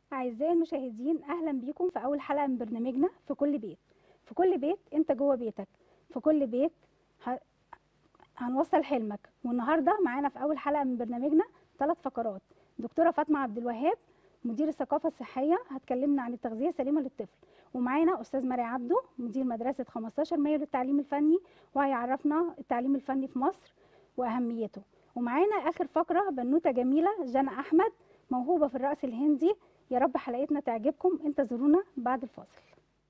أعزائي المشاهدين أهلا بيكم في أول حلقة من برنامجنا في كل بيت في كل بيت أنت جوه بيتك في كل بيت ه... هنوصل حلمك والنهاردة معانا في أول حلقة من برنامجنا ثلاث فقرات دكتورة فاطمة عبد الوهاب مدير الثقافة الصحية هتكلمنا عن التغذية السليمة للطفل ومعانا أستاذ مرعي عبده مدير مدرسة 15 مايو للتعليم الفني وهيعرفنا التعليم الفني في مصر وأهميته ومعانا آخر فقرة بنوتة جميلة جنى أحمد موهوبة في الرقص الهندي يا رب حلقتنا تعجبكم انتظرونا بعد الفاصل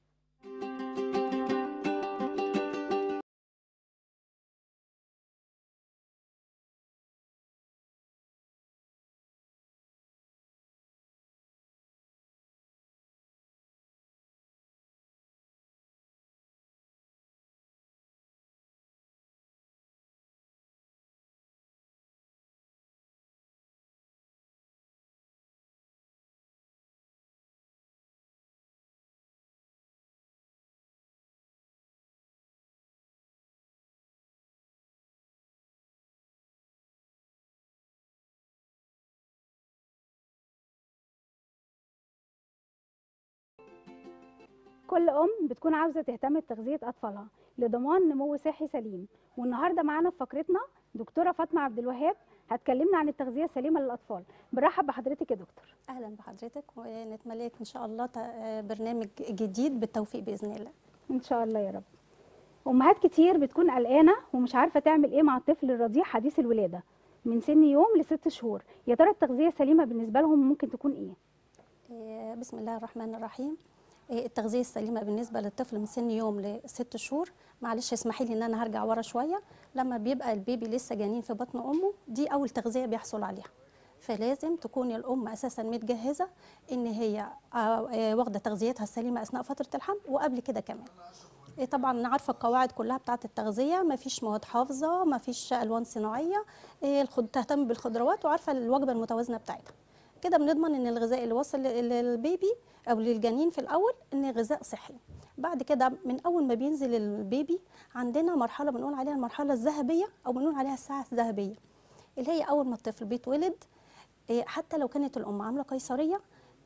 كل ام بتكون عاوزه تهتم بتغذيه اطفالها لضمان نمو صحي سليم والنهارده معانا في فقرتنا دكتوره فاطمه عبد الوهاب هتكلمنا عن التغذيه السليمه للاطفال برحب بحضرتك يا دكتور اهلا بحضرتك ونتمنى ان شاء الله ت- برنامج جديد بالتوفيق باذن الله ان شاء الله يا رب امهات كتير بتكون قلقانه ومش عارفه تعمل ايه مع الطفل الرضيع حديث الولاده من سن يوم لست شهور يا ترى التغذيه السليمه بالنسبه لهم ممكن تكون ايه إيه، بسم الله الرحمن الرحيم إيه، التغذيه السليمه بالنسبه للطفل من سن يوم لست شهور معلش اسمحي لي ان انا هرجع ورا شويه لما بيبقى البيبي لسه جنين في بطن امه دي اول تغذيه بيحصل عليها فلازم تكون الام اساسا متجهزه ان هي آه، آه، واخده تغذيتها السليمه اثناء فتره الحمل وقبل كده كمان إيه طبعا عارفه القواعد كلها بتاعه التغذيه ما فيش مواد حافظه ما فيش الوان صناعيه إيه الخض... تهتم بالخضروات وعارفه الوجبه المتوازنه بتاعتها كده بنضمن ان الغذاء اللي وصل لل- للبيبي او للجنين في الاول ان غذاء صحي بعد كده من اول ما بينزل البيبي عندنا مرحله بنقول عليها المرحله الذهبيه او بنقول عليها الساعه الذهبيه اللي هي اول ما الطفل بيتولد إيه، حتى لو كانت الام عامله قيصريه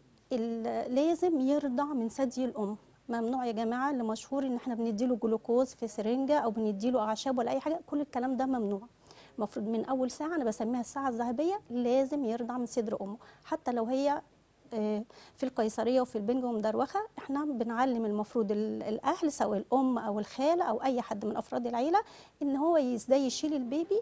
ال- لازم يرضع من ثدي الام ممنوع يا جماعه اللي مشهور ان احنا بنديله جلوكوز في سرنجه او بنديله اعشاب ولا اي حاجه كل الكلام ده ممنوع المفروض من اول ساعه انا بسميها الساعه الذهبيه لازم يرضع من صدر امه حتى لو هي آه، في القيصريه وفي البنج ومدروخه احنا بنعلم المفروض ال- الاهل سواء الام او الخاله او اي حد من افراد العيله ان هو ازاي يشيل البيبي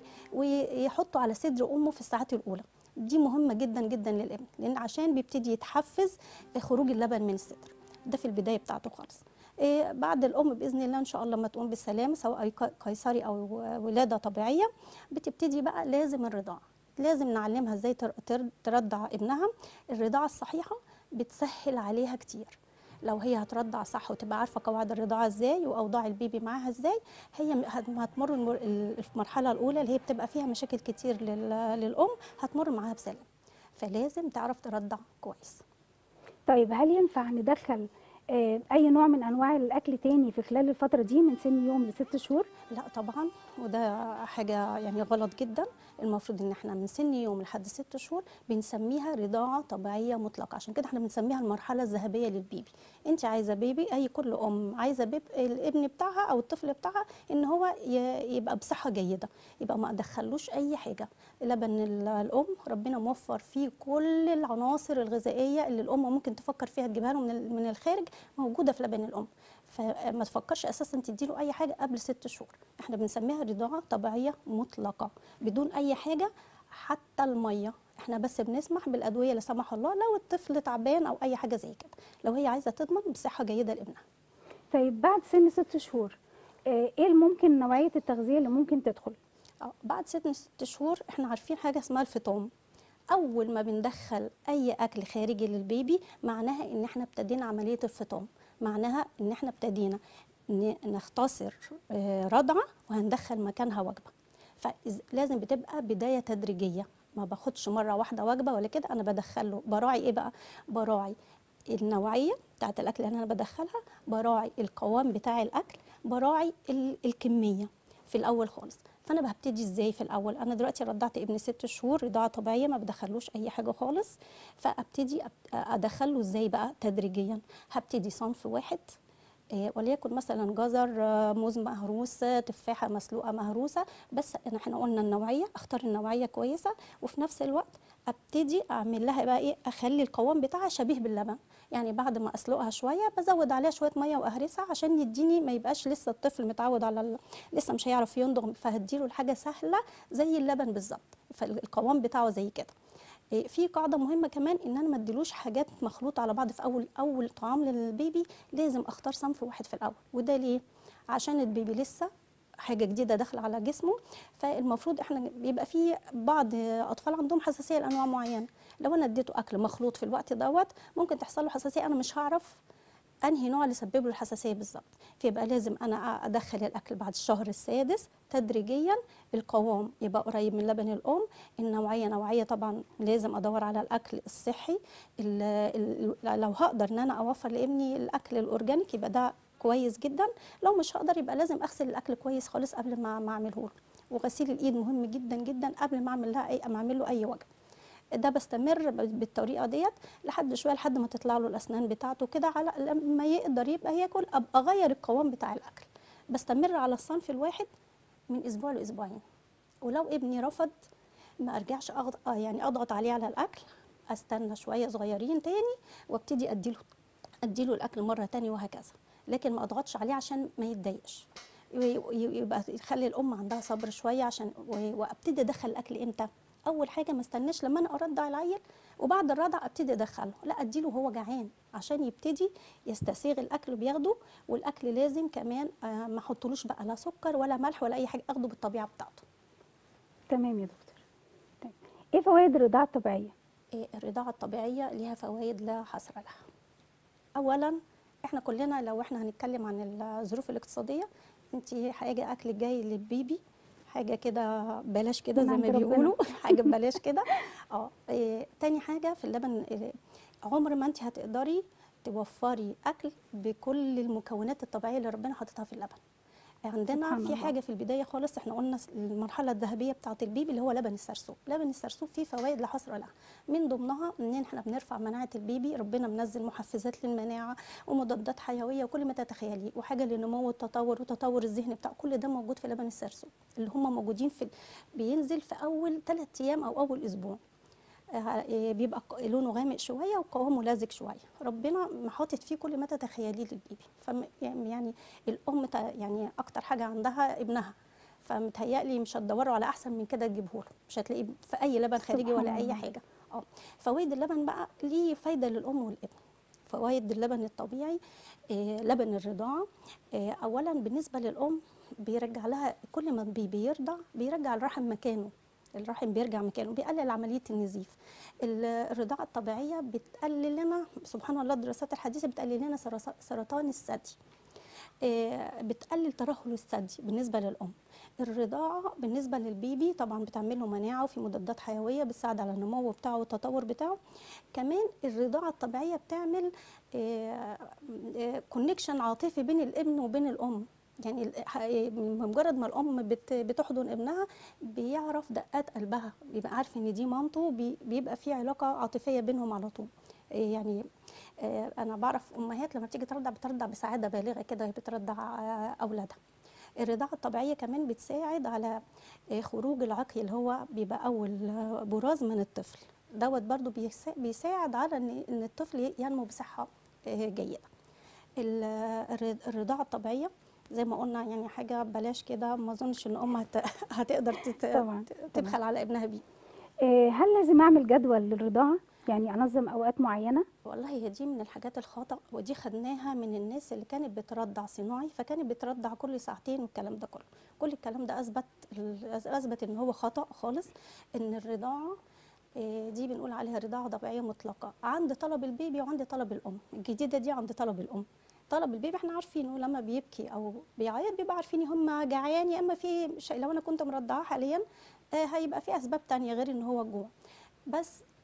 ويحطه على صدر امه في الساعات الاولى دي مهمه جدا جدا للابن لان عشان بيبتدي يتحفز خروج اللبن من الصدر ده في البدايه بتاعته خالص إيه بعد الام باذن الله ان شاء الله لما تقوم بالسلامه سواء ق- قيصري او ولاده طبيعيه بتبتدي بقى لازم الرضاعه لازم نعلمها ازاي تر- تر- ترضع ابنها الرضاعه الصحيحه بتسهل عليها كتير لو هي هترضع صح وتبقى عارفه قواعد الرضاعه ازاي واوضاع البيبي معاها ازاي هي م- هت- هتمر المر- ال- المرحله الاولى اللي هي بتبقى فيها مشاكل كتير لل- للام هتمر معاها بسلام فلازم تعرف ترضع كويس طيب هل ينفع ندخل آه، اي نوع من انواع الاكل تاني في خلال الفتره دي من سن يوم لست شهور لا طبعا وده حاجة يعني غلط جدا المفروض ان احنا من سن يوم لحد ست شهور بنسميها رضاعة طبيعية مطلقة عشان كده احنا بنسميها المرحلة الذهبية للبيبي انت عايزة بيبي اي كل ام عايزة بيب الابن بتاعها او الطفل بتاعها ان هو ي- يبقى بصحة جيدة يبقى ما ادخلوش اي حاجة لبن ال- الام ربنا موفر فيه كل العناصر الغذائية اللي الام ممكن تفكر فيها تجيبها له من ال- من الخارج موجودة في لبن الام فما تفكرش اساسا تديله اي حاجه قبل ست شهور احنا بنسميها رضاعه طبيعيه مطلقه بدون اي حاجه حتى الميه احنا بس بنسمح بالادويه لا سمح الله لو الطفل تعبان او اي حاجه زي كده لو هي عايزه تضمن بصحه جيده لابنها طيب بعد سن ست شهور آه، ايه ممكن نوعيه التغذيه اللي ممكن تدخل اه بعد سن ست شهور احنا عارفين حاجه اسمها الفطام اول ما بندخل اي اكل خارجي للبيبي معناها ان احنا ابتدينا عمليه الفطام معناها ان احنا ابتدينا ن- نختصر آه، رضعه وهندخل مكانها وجبه فلازم بتبقى بدايه تدريجيه ما باخدش مره واحده وجبه ولا كده انا بدخله براعي ايه بقى براعي النوعيه بتاعت الاكل اللي انا بدخلها براعي القوام بتاع الاكل براعي ال- الكميه في الاول خالص انا ببتدي ازاي في الاول انا دلوقتي رضعت ابني ست شهور رضاعه طبيعيه ما بدخلوش اي حاجه خالص فابتدي أب- ادخله ازاي بقى تدريجيا هبتدي صنف واحد إيه، وليكن مثلا جزر آه، موز مهروس آه، تفاحه مسلوقه مهروسه بس إن احنا قلنا النوعيه اختار النوعيه كويسه وفي نفس الوقت ابتدي اعمل لها بقى ايه اخلي القوام بتاعها شبيه باللبن يعني بعد ما اسلقها شويه بزود عليها شويه ميه واهرسها عشان يديني ما يبقاش لسه الطفل متعود على ال... لسه مش هيعرف يندغ فهديله الحاجه سهله زي اللبن بالظبط فالقوام بتاعه زي كده إيه، في قاعده مهمه كمان ان انا ما اديلوش حاجات مخلوطه على بعض في اول اول طعام للبيبي لازم اختار صنف واحد في الاول وده ليه عشان البيبي لسه حاجه جديده داخله على جسمه فالمفروض احنا بيبقى في بعض اطفال عندهم حساسيه لانواع معينه لو انا اديته اكل مخلوط في الوقت دوت ممكن تحصل له حساسيه انا مش هعرف انهي نوع اللي سبب له الحساسيه بالظبط فيبقى لازم انا ادخل الاكل بعد الشهر السادس تدريجيا القوام يبقى قريب من لبن الام النوعيه نوعيه طبعا لازم ادور على الاكل الصحي ال ال لو هقدر ان انا اوفر لابني الاكل الاورجانيك يبقى ده كويس جدا لو مش هقدر يبقى لازم اغسل الاكل كويس خالص قبل ما ما اعمله له وغسيل الايد مهم جدا جدا قبل ما اعمل لها اي ما اعمل له اي وجبه ده بستمر ب- بالطريقه ديت لحد شويه لحد ما تطلع له الاسنان بتاعته كده على لما يقدر يبقى ياكل ابقى اغير القوام بتاع الاكل بستمر على الصنف الواحد من اسبوع لاسبوعين ولو ابني رفض ما ارجعش أضغط آه يعني اضغط عليه على الاكل استنى شويه صغيرين تاني وابتدي اديله اديله الاكل مره تاني وهكذا لكن ما اضغطش عليه عشان ما يتضايقش ي- ي- يبقى يخلي الام عندها صبر شويه عشان و- وابتدي ادخل الاكل امتى اول حاجه ما استناش لما انا ارضع العيل وبعد الرضع ابتدي ادخله لا اديله وهو جعان عشان يبتدي يستسيغ الاكل بياخده والاكل لازم كمان آه، ما احطلوش بقى لا سكر ولا ملح ولا اي حاجه اخده بالطبيعه بتاعته تمام يا دكتور طيب ايه فوائد الرضاعه الطبيعيه إيه، الرضاعة الطبيعية ليها فوائد لا حصر لها أولا احنا كلنا لو احنا هنتكلم عن الظروف الاقتصادية انت حاجة أكل جاي للبيبي حاجة كده بلاش كده من زي عند ما ربنا. بيقولوا حاجة ببلاش كده اه إيه، تاني حاجة في اللبن إيه، عمر ما انت هتقدري توفري أكل بكل المكونات الطبيعية اللي ربنا حاططها في اللبن عندنا سبحان في الله. حاجه في البدايه خالص احنا قلنا س- المرحله الذهبيه بتاعه البيبي اللي هو لبن السرسوب لبن السرسوب فيه فوائد لا حصر لها من ضمنها ان احنا بنرفع مناعه البيبي ربنا منزل محفزات للمناعه ومضادات حيويه وكل ما تتخيليه وحاجه لنمو التطور وتطور الذهن بتاع كل ده موجود في لبن السرسوب اللي هم موجودين في ال- بينزل في اول ثلاث ايام او اول اسبوع آه، إيه، بيبقى ق- لونه غامق شويه وقوامه لازج شويه ربنا محاطط فيه كل ما تتخيليه للبيبي فم يعني يعني الام تا- يعني اكتر حاجه عندها ابنها فمتهيألي مش هتدوروا على احسن من كده تجيبه له مش هتلاقيه في اي لبن خارجي ولا سبحان اي الله. حاجه اه فوائد اللبن بقى ليه فايده للام والابن فوائد اللبن الطبيعي آه، لبن الرضاعه آه، اولا بالنسبه للام بيرجع لها كل ما البيبي بيرضع بيرجع الرحم مكانه الرحم بيرجع مكانه بيقلل عمليه النزيف ال- الرضاعه الطبيعيه بتقلل لنا سبحان الله الدراسات الحديثه بتقلل لنا سرس- سرطان الثدي آه، بتقلل ترهل الثدي بالنسبه للام الرضاعه بالنسبه للبيبي طبعا بتعمل له مناعه وفي مضادات حيويه بتساعد على النمو بتاعه والتطور بتاعه كمان الرضاعه الطبيعيه بتعمل كونكشن عاطفي بين الابن وبين الام يعني ال- ح- بمجرد ما الام بت- بتحضن ابنها بيعرف دقات قلبها بيبقى عارف ان دي مامته بي- بيبقى في علاقه عاطفيه بينهم على طول إيه يعني آه، انا بعرف امهات لما بتيجي ترضع بترضع بسعاده بالغه كده وهي بترضع آه، اولادها الرضاعه الطبيعيه كمان بتساعد على آه، خروج العقل اللي هو بيبقى اول آه، براز من الطفل دوت برضو بيسا- بيساعد على ان إن الطفل ينمو بصحه آه، جيده ال- الر- الرضاعه الطبيعيه زي ما قلنا يعني حاجه بلاش كده ما اظنش ان ام هت... هتقدر تت... طبعاً، تبخل على ابنها بيه إيه هل لازم اعمل جدول للرضاعه يعني انظم اوقات معينه والله هي دي من الحاجات الخطأ ودي خدناها من الناس اللي كانت بترضع صناعي فكانت بترضع كل ساعتين والكلام ده كله كل الكلام ده اثبت اثبت ان هو خطأ خالص ان الرضاعه آه، دي بنقول عليها رضاعه طبيعيه مطلقه عند طلب البيبي وعند طلب الام الجديده دي عند طلب الام طلب البيبي احنا عارفينه لما بيبكي او بيعيط بيبقى عارفين هم جعان يا اما في شيء لو انا كنت مرضعاه حاليا آه، هيبقى في اسباب تانية غير ان هو الجوع بس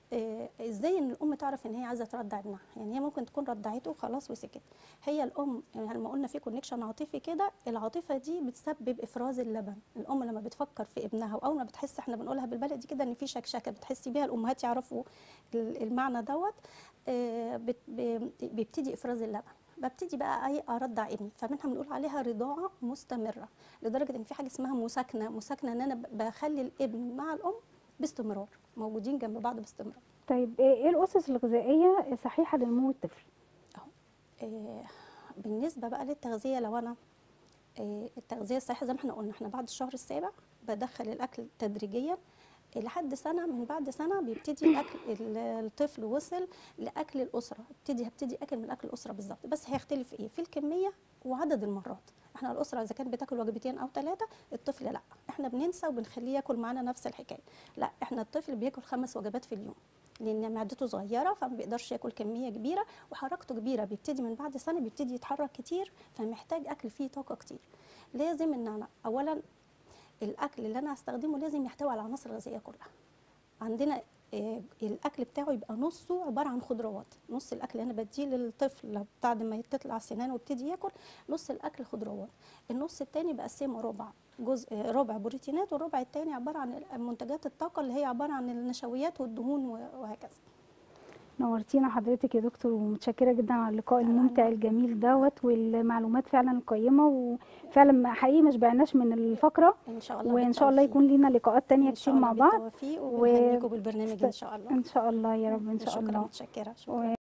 آه، ازاي ان الام تعرف ان هي عايزه ترضع ابنها يعني هي ممكن تكون رضعته خلاص وسكت هي الام يعني لما قلنا في كونكشن عاطفي كده العاطفه دي بتسبب افراز اللبن الام لما بتفكر في ابنها واول ما بتحس احنا بنقولها بالبلدي كده ان في شكشكه بتحسي بيها الامهات يعرفوا ال- المعنى دوت آه، بت- ب- بيبتدي افراز اللبن ببتدي بقى اي ارضع ابني فمنها بنقول عليها رضاعه مستمره لدرجه ان في حاجه اسمها مساكنه مساكنه ان انا ب- بخلي الابن مع الام باستمرار موجودين جنب بعض باستمرار طيب ايه إيه الاسس الغذائيه الصحيحه لنمو الطفل آه، بالنسبه بقى للتغذيه لو انا آه، التغذيه الصحيحه زي ما احنا قلنا احنا بعد الشهر السابع بدخل الاكل تدريجيا لحد سنه من بعد سنه بيبتدي الاكل ال- الطفل وصل لاكل الاسره ابتدي هبتدي اكل من اكل الاسره بالظبط بس هيختلف ايه في الكميه وعدد المرات احنا الاسره اذا كانت بتاكل وجبتين او ثلاثه الطفل لا احنا بننسى وبنخليه ياكل معانا نفس الحكايه لا احنا الطفل بياكل خمس وجبات في اليوم لان معدته صغيره فما بيقدرش ياكل كميه كبيره وحركته كبيره بيبتدي من بعد سنه بيبتدي يتحرك كتير فمحتاج اكل فيه طاقه كتير لازم ان انا اولا الاكل اللي انا هستخدمه لازم يحتوي على العناصر الغذائيه كلها عندنا آه، الاكل بتاعه يبقى نصه عباره عن خضروات نص الاكل اللي انا بديه للطفل لو بعد ما تطلع سنانه ويبتدي ياكل نص الاكل خضروات النص التاني بقسمه ربع جزء آه، ربع بروتينات والربع التاني عباره عن منتجات الطاقه اللي هي عباره عن النشويات والدهون و- وهكذا نورتينا حضرتك يا دكتور ومتشكره جدا على اللقاء لا، الممتع أنا- الجميل دوت والمعلومات فعلا القيمه وفعلا ما- حقيقي ما شبعناش من الفقره ان شاء الله وان شاء الله بالتوفيق. يكون لينا لقاءات تانية إن كتير شاء مع الله بعض بالتوفيق و- وبنهنيكم بالبرنامج ان شاء الله ان شاء الله يا رب ان شاء شكرا الله متشكره شكرا و-